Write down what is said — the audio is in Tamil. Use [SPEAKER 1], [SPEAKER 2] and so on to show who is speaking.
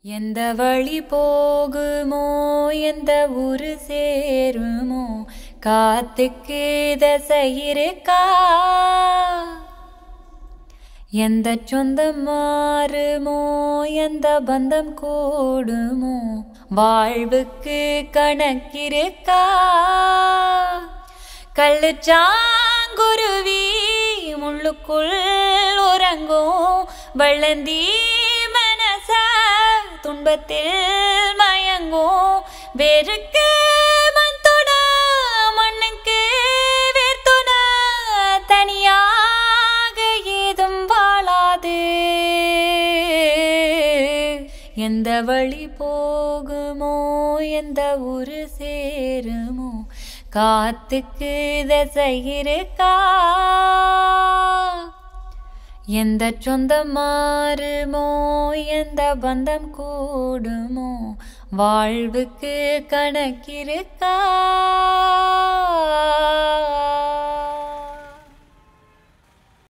[SPEAKER 1] எந்த வழி போகுமோ எந்த ஊரு சேருமோ காத்துக்கு தசை இருக்கா எந்த சொந்தம் மாறுமோ எந்த பந்தம் கூடுமோ வாழ்வுக்கு கணக்கிருக்கா கள்ளுச்சாங்குருவி முள்ளுக்குள் உறங்கும் வள்ளந்தி மனச துன்பத்தில் மயங்கும் வேருக்கு மண் தொட மண்ணுக்கு வேர்த்துண தனியாக ஏதும் வாழாது எந்த வழி போகுமோ எந்த ஊரு சேருமோ காத்துக்கு தசை இருக்கா எந்த சொந்தம் மாறுமோ எந்த பந்தம் கூடுமோ வாழ்வுக்கு கணக்கிருக்கா